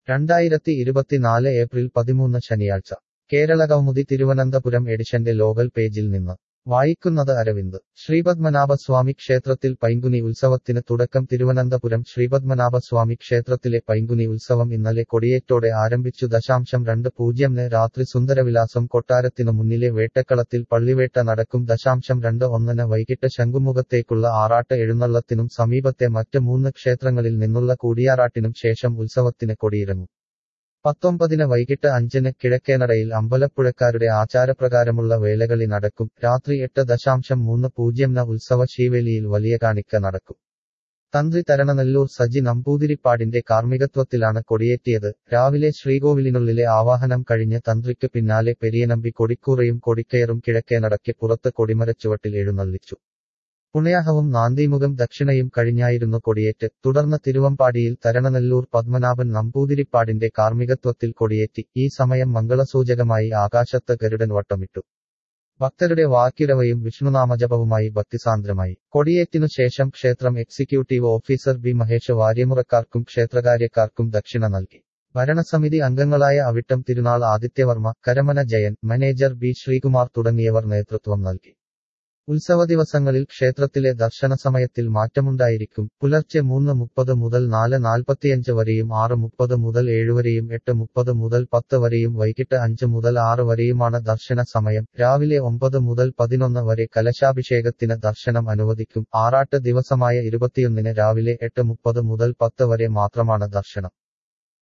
രണ്ടായിരത്തി ഇരുപത്തിനാല് ഏപ്രിൽ പതിമൂന്ന് ശനിയാഴ്ച കേരള കൗമുദി തിരുവനന്തപുരം എഡിഷന്റെ ലോകൽ പേജിൽ നിന്ന് വായിക്കുന്നത് അരവിന്ദ് ശ്രീപത്മനാഭസ്വാമി ക്ഷേത്രത്തിൽ പൈങ്കുനി ഉത്സവത്തിന് തുടക്കം തിരുവനന്തപുരം ശ്രീപത്മനാഭസ്വാമി ക്ഷേത്രത്തിലെ പൈങ്കുനി ഉത്സവം ഇന്നലെ കൊടിയേറ്റോടെ ആരംഭിച്ചു ദശാംശം രണ്ട് പൂജ്യംന് രാത്രി സുന്ദരവിലാസം കൊട്ടാരത്തിനു മുന്നിലെ വേട്ടക്കളത്തിൽ പള്ളിവേട്ട നടക്കും ദശാംശം രണ്ട് ഒന്നിന് വൈകിട്ട് ശംഖുമുഖത്തേക്കുള്ള ആറാട്ട് എഴുന്നള്ളത്തിനും സമീപത്തെ മറ്റ് മൂന്ന് ക്ഷേത്രങ്ങളിൽ നിന്നുള്ള കൂടിയാറാട്ടിനും ശേഷം ഉത്സവത്തിന് കൊടിയിറങ്ങും പത്തൊമ്പതിന് വൈകിട്ട് അഞ്ചിന് കിഴക്കേനടയിൽ അമ്പലപ്പുഴക്കാരുടെ ആചാരപ്രകാരമുള്ള വേലകളി നടക്കും രാത്രി എട്ട് ദശാംശം മൂന്ന് പൂജ്യംന ഉത്സവ ശീവേലിയിൽ വലിയ കാണിക്ക നടക്കും തന്ത്രി തരണനെല്ലൂർ സജി നമ്പൂതിരിപ്പാടിന്റെ കാർമ്മികത്വത്തിലാണ് കൊടിയേറ്റിയത് രാവിലെ ശ്രീകോവിലിനുള്ളിലെ ആവാഹനം കഴിഞ്ഞ് തന്ത്രിക്ക് പിന്നാലെ പെരിയനമ്പി കൊടിക്കൂറയും കൊടിക്കയറും കിഴക്കേനടയ്ക്ക് പുറത്ത് കൊടിമരച്ചുവട്ടിൽ എഴുന്നള്ളിച്ചു പുണ്യാഹവും നാന്ദിമുഖം ദക്ഷിണയും കഴിഞ്ഞായിരുന്നു കൊടിയേറ്റ് തുടർന്ന് തിരുവമ്പാടിയിൽ തരണനെല്ലൂർ പത്മനാഭൻ നമ്പൂതിരിപ്പാടിന്റെ കാർമ്മികത്വത്തിൽ കൊടിയേറ്റി ഈ സമയം മംഗളസൂചകമായി ആകാശത്ത് ഗരുഡൻ വട്ടമിട്ടു ഭക്തരുടെ വാക്കിരവയും വിഷ്ണുനാമജപവുമായി ഭക്തിസാന്ദ്രമായി കൊടിയേറ്റിനു ശേഷം ക്ഷേത്രം എക്സിക്യൂട്ടീവ് ഓഫീസർ ബി മഹേഷ് വാര്യമുറക്കാർക്കും ക്ഷേത്രകാര്യക്കാർക്കും ദക്ഷിണ നൽകി ഭരണസമിതി അംഗങ്ങളായ അവിട്ടം തിരുനാൾ ആദിത്യവർമ്മ കരമന ജയൻ മാനേജർ ബി ശ്രീകുമാർ തുടങ്ങിയവർ നേതൃത്വം നൽകി ഉത്സവ ദിവസങ്ങളിൽ ക്ഷേത്രത്തിലെ ദർശന സമയത്തിൽ മാറ്റമുണ്ടായിരിക്കും പുലർച്ചെ മൂന്ന് മുപ്പത് മുതൽ നാല് നാൽപ്പത്തിയഞ്ച് വരെയും ആറ് മുപ്പത് മുതൽ ഏഴ് വരെയും എട്ട് മുപ്പത് മുതൽ പത്ത് വരെയും വൈകിട്ട് അഞ്ച് മുതൽ ആറ് വരെയുമാണ് ദർശന സമയം രാവിലെ ഒമ്പത് മുതൽ പതിനൊന്ന് വരെ കലശാഭിഷേകത്തിന് ദർശനം അനുവദിക്കും ആറാട്ട് ദിവസമായ ഇരുപത്തിയൊന്നിന് രാവിലെ എട്ട് മുപ്പത് മുതൽ പത്ത് വരെ മാത്രമാണ് ദർശനം